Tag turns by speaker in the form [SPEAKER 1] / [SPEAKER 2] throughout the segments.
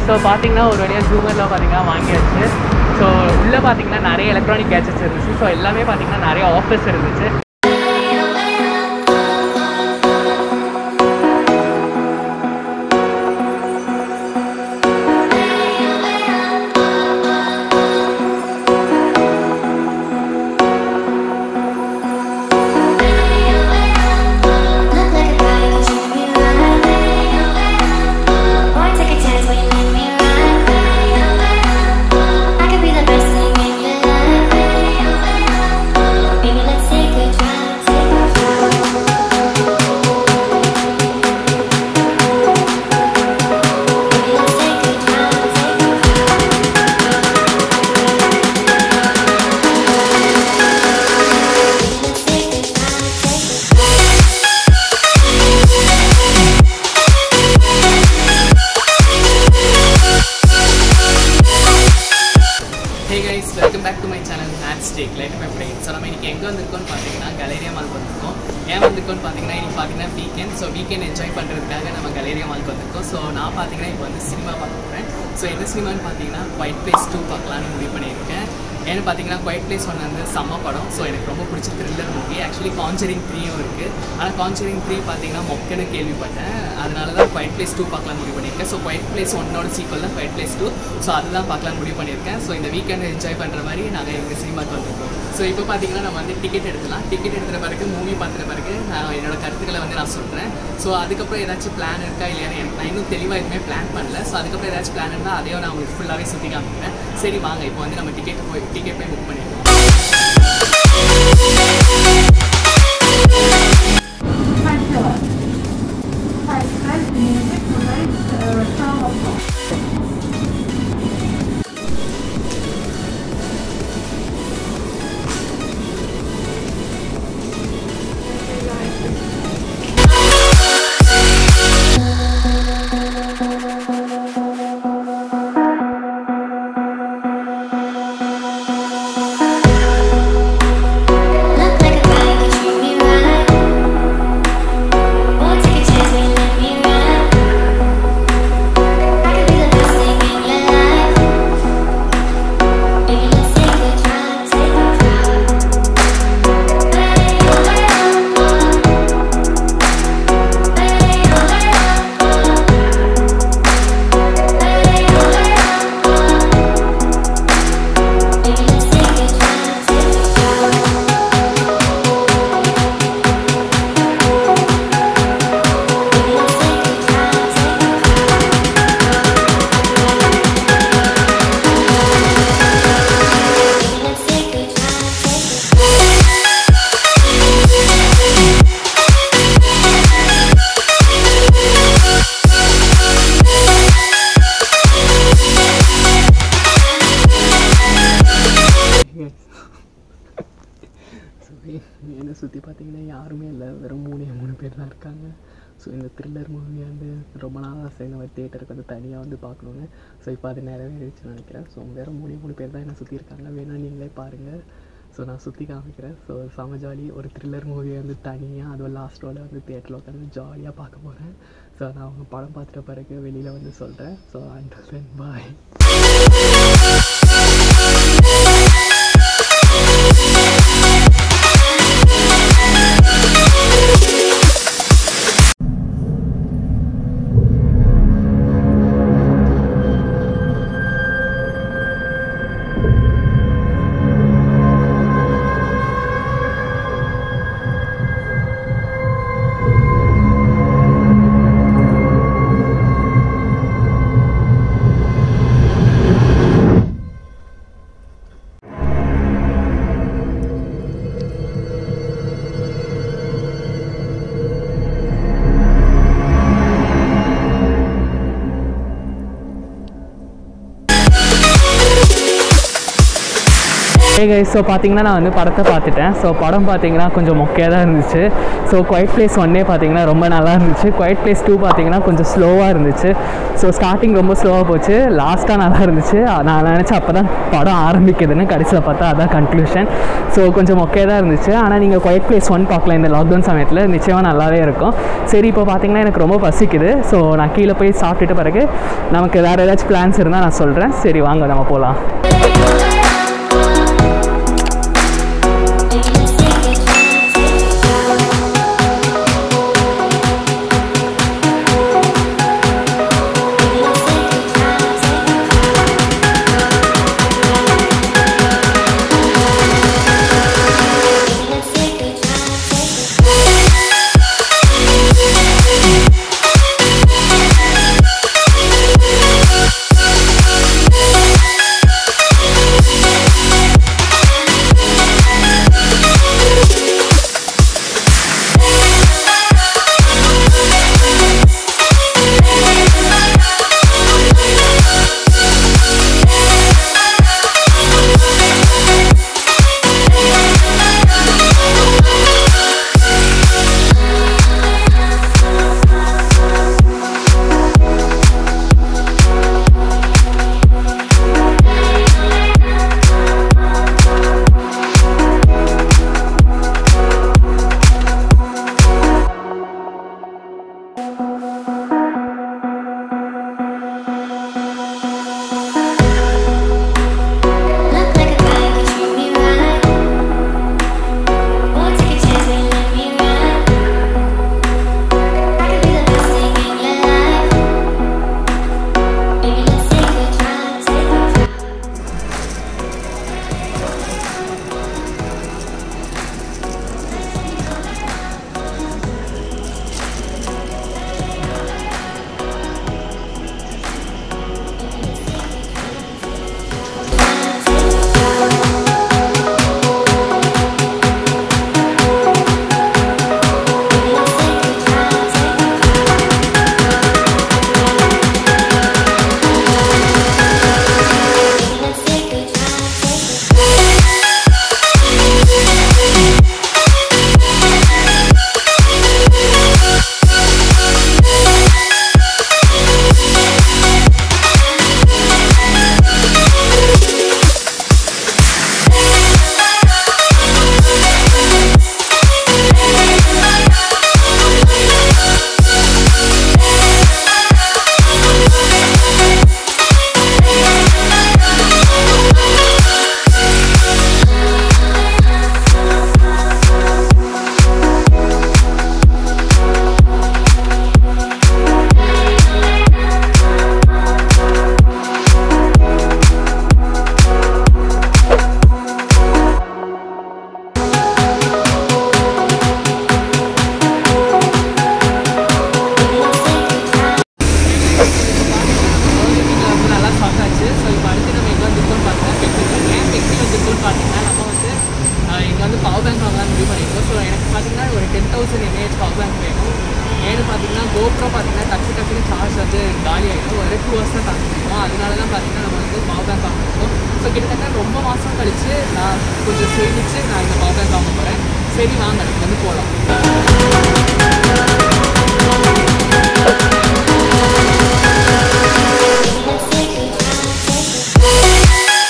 [SPEAKER 1] So பார்த்தீங்கன்னா ஒரு வழியாக ஜூமரில் பார்த்தீங்கன்னா வாங்கியாச்சு ஸோ உள்ளே பார்த்தீங்கன்னா நிறைய எலக்ட்ரானிக் கேஜெட்ஸ் இருந்துச்சு ஸோ எல்லாமே பார்த்தீங்கன்னா நிறைய ஆஃபர்ஸ் இருந்துச்சு
[SPEAKER 2] Look like a guy who treat me right. Boy, take a chance when you let me ride. I could be the best thing in your life. Baby, let's take a drive, take a drive. Baby, let's take a drive, take a drive. Baby, let's take a drive, take a drive.
[SPEAKER 1] Hey guys welcome back to my channel head stack light my brain so நம்ம இன்னைக்கு எங்கே வந்திருக்கோம்னு பார்த்தீங்கன்னா Galleria mall வந்திருக்கோம் ஏன் வந்திருக்கோம்னு பார்த்தீங்கன்னா இன்னைக்கு பார்த்தீங்கன்னா வீக்கெண்ட் ஸோ வீக்கெண்ட் என்ஜாய் பண்ணுறதுக்காக நம்ம கலேரியா மால்க்கு வந்திருக்கோம் ஸோ நான் பார்த்தீங்கன்னா இப்போ வந்து சினிமா பார்க்க போகிறேன் ஸோ எந்த சினிமான்னு பார்த்தீங்கன்னா ஒயிட் பிளேஸ் டூ பார்க்கலான்னு முடிவு பண்ணியிருக்கேன் ஏன்னு பார்த்தீங்கன்னா ஒயிட் பிளேஸ் ஒன்று வந்து செம்ம படம் ஸோ எனக்கு ரொம்ப பிடிச்ச த்ரில்லர் மூவி ஆக்சுவலி கான்சரிங் த்ரீயும் இருக்குது ஆனால் கான்சரிங் த்ரீ பார்த்தீங்கன்னா மொக்கன்னு கேள்விப்பட்டேன் அதனால தான் ஒயிட் பிளேஸ் டூ பார்க்கலாம் முடிவு பண்ணியிருக்கேன் ஸோ ஒயிட் பிளேஸ் ஒன்னோட சீக்வல் தான் ஒயிட் பிளேஸ் டூ ஸோ அதுதான் பார்க்கலாம் முடிவு பண்ணியிருக்கேன் ஸோ இந்த வீக்கெண்ட் என்ஜாய் பண்ணுற மாதிரி நாங்கள் எங்கள் சினிமாக்கு வந்திருக்கோம் ஸோ இப்போ பார்த்தீங்கன்னா நம்ம வந்து டிக்கெட் எடுத்துலாம் டிக்கெட் எடுத்துகிற பிறகு மூவி பார்த்துற பிறகு நான் என்னோட கருத்துக்களை வந்து நான் சொல்கிறேன் ஸோ அதுக்கப்புறம் ஏதாச்சும் பிளான் இருக்கா இல்லையான்னு எனக்கு நான் இன்னும் தெளிவாக எதுவுமே பிளான் பண்ணல ஸோ அதுக்கப்புறம் ஏதாச்சும் பிளான் இருந்தால் அதையும் நான் உங்களுக்கு ஃபுல்லாகவே சுற்றி காமிக்கிறேன் சரி வாங்க இப்போ வந்து நம்ம டிக்கெட் போய் டிக்கெட் போய் புக் பண்ணிடுவோம்
[SPEAKER 2] Look like a guy who treat me right. Boy, take a chance when you let me ride. I could be the best thing in your life. Baby, let's take a drive, take a drive. Hey, oh, hey, oh, oh. Hey, oh, hey, oh, oh. Hey, oh, hey, oh, oh. Baby, let's take a drive, take a drive. Baby, let's take a drive, take a drive. Baby, let's take a drive, take a
[SPEAKER 1] so என்னை சுற்றி பார்த்தீங்கன்னா யாருமே இல்லை வெறும் மூணே மூணு பேர் தான் இருக்காங்க ஸோ இந்த த்ரில்லர் மூவி வந்து ரொம்ப நாளாக ஆசை இந்த மாதிரி தேட்டருக்கு வந்து தனியாக வந்து பார்க்கணுன்னு ஸோ இப்போ அது நிறைவேறிடுச்சுன்னு நினைக்கிறேன் ஸோ வெறும் மூணே மூணு பேர் தான் என்னை சுற்றி இருக்காங்க வேணா நீங்களே பாருங்கள் ஸோ நான் சுற்றி காமிக்கிறேன் ஸோ செம ஜாலி ஒரு த்ரில்லர் மூவியை வந்து தனியாக அதுவும் லாஸ்ட் ரோல வந்து தேட்டரில் உட்காந்து ஜாலியாக பார்க்க போகிறேன் ஸோ நான் அவங்க படம் பார்த்துட்ட பிறகு வெளியில் வந்து சொல்கிறேன் so and then bye hey guys so பார்த்தீங்கன்னா நான் வந்து படத்தை பார்த்துட்டேன் ஸோ படம் பார்த்தீங்கன்னா கொஞ்சம் மொக்கையாக தான் இருந்துச்சு ஸோ குவைட் பிளேஸ் ஒன்னே பார்த்தீங்கன்னா ரொம்ப நல்லா இருந்துச்சு குவைட் பிளேஸ் டூ பார்த்தீங்கன்னா கொஞ்சம் ஸ்லோவாக இருந்துச்சு ஸோ ஸ்டார்டிங் ரொம்ப ஸ்லோவாக போச்சு லாஸ்ட்டாக நல்லா இருந்துச்சு நான் நினச்சேன் அப்போ தான் படம் ஆரம்பிக்குதுன்னு கடைசியில் பார்த்தா அதான் கன்க்ளூஷன் ஸோ கொஞ்சம் மொக்கையாக தான் இருந்துச்சு ஆனால் நீங்கள் குவைட் பிளேஸ் ஒன் பார்க்கலாம் இந்த லாக்டவுன் சமயத்தில் நிச்சயமாக நல்லாவே இருக்கும் சரி இப்போ பார்த்தீங்கன்னா எனக்கு ரொம்ப பசிக்குது ஸோ நான் கீழே போய் சாப்பிட்டுட்டு பிறகு நமக்கு வேறு ஏதாச்சும் பிளான்ஸ் இருந்தால் நான் சொல்கிறேன் சரி வாங்க நம்ம போகலாம்
[SPEAKER 2] Look like a guy who treat me right. Won't take a chance when you let me ride. I could be the best thing in your life. Baby, let's take a drive, take a drive. Let's take a drive, take a
[SPEAKER 1] வந்து நல்லா சாப்பிட்டாச்சு so இப்போ அடுத்து நம்ம எங்கே வந்துருக்கோம்னு பார்த்தீங்கன்னா பெக்ஸி ஏன் பெக்ஸி வந்துருக்கோம்னு பார்த்தீங்கன்னா நம்ம வந்து ஆஹ், இங்கே வந்து பவர் பேங்க் வாங்கலாம் முடிவு பண்ணியிருக்கோம் ஸோ எனக்கு பார்த்தீங்கன்னா ஒரு ten thousand mAh power bank வேணும் ஏன்னு பார்த்தீங்கன்னா கோப்ரோ பார்த்தீங்கன்னா டக்கு டக்குன்னு சார்ஜ் வந்து காலி ஆகிடும் ஒரு டூ ஹவர்ஸ் தான் தாங்க முடியும் அதனால தான் பார்த்தீங்கன்னா நம்ம வந்து பவர் பேங்க் வாங்கிருக்கோம் ஸோ கிட்டத்தட்ட ரொம்ப மாதம் கழிச்சு நான் கொஞ்சம் சேமிச்சு நான் இந்த பவர் பேங்க் வாங்க போகிறேன் சரி வாங்க நம்ம வந்து போகலாம்
[SPEAKER 2] Let's take a drive, take a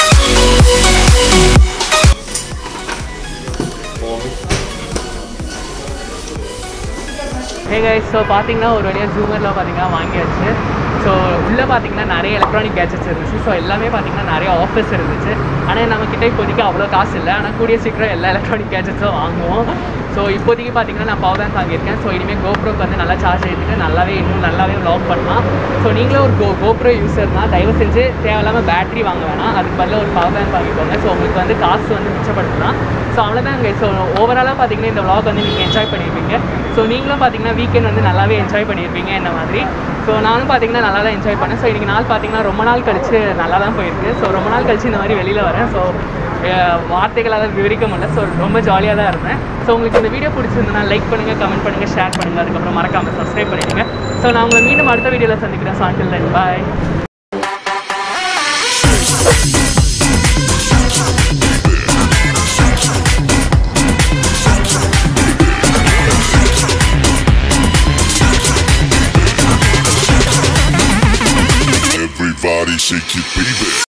[SPEAKER 1] hey guys so பார்த்தீங்கன்னா ஒரு வழியாக ஜூமரில் பார்த்தீங்கன்னா வாங்கியாச்சு ஸோ உள்ளே பார்த்தீங்கன்னா நிறைய எலக்ட்ரானிக் கேஜெட்ஸ் இருந்துச்சு ஸோ எல்லாமே பார்த்தீங்கன்னா நிறைய ஆஃபர்ஸ் இருந்துச்சு ஆனால் நம்மக்கிட்ட இப்போதைக்கு அவ்வளோ காசு இல்லை ஆனால் கூடிய சீக்கிரம் எல்லா எலக்ட்ரானிக் கேஜெட்ஸும் வாங்குவோம் ஸோ இப்போதைக்கு பார்த்தீங்கன்னா நான் பவர் பேங்க் வாங்கியிருக்கேன் ஸோ இனிமேல் கோப்ரோக்கு வந்து நல்லா சார்ஜ் எடுத்துட்டு நல்லாவே இன்னும் நல்லாவே வ்ளாக் பண்ணலாம் ஸோ நீங்களும் ஒரு கோ கோப்ரோ யூஸர்னா தயவு செஞ்சு தேவையில்லாமல் பேட்டரி வாங்க வேணாம் அதுக்கு பதிலாக ஒரு பவர் பேங்க் வாங்கிக்கோங்க ஸோ உங்களுக்கு வந்து காசு வந்து மிச்சப்படுத்தலாம் ஸோ அவ்வளோதான் ஸோ ஓவராலாக பார்த்தீங்கன்னா இந்த vlog வந்து நீங்கள் என்ஜாய் பண்ணியிருப்பீங்க ஸோ நீங்களும் பார்த்தீங்கன்னா வீக்கெண்ட் வந்து நல்லாவே என்ஜாய் பண்ணியிருப்பீங்க இந்த மாதிரி ஸோ நானும் பார்த்தீங்கன்னா நல்லா தான் என்ஜாய் பண்ணேன் ஸோ இன்றைக்கி நாள் பார்த்தீங்கன்னா ரொம்ப நாள் கழிச்சு நல்லா தான் போயிருக்கு ஸோ ரொம்ப நாள் கழிச்சு இந்த மாதிரி வெளியில் வரேன் ஸோ வார்த்தைகளால் விவரிக்க முடியல ஸோ ரொம்ப ஜாலியாக தான் இருந்தேன் ஸோ உங்களுக்கு இந்த வீடியோ பிடிச்சிருந்தனா லைக் பண்ணுங்கள் கமெண்ட் பண்ணுங்கள் ஷேர் பண்ணுங்கள் அதுக்கப்புறம் மறக்காமல் சப்ஸ்கிரைப் பண்ணிடுங்க ஸோ நான் உங்களை மீண்டும் அடுத்த வீடியோவில் சந்திக்கிறேன் so until then bye
[SPEAKER 2] drive.
[SPEAKER 3] shake it, baby.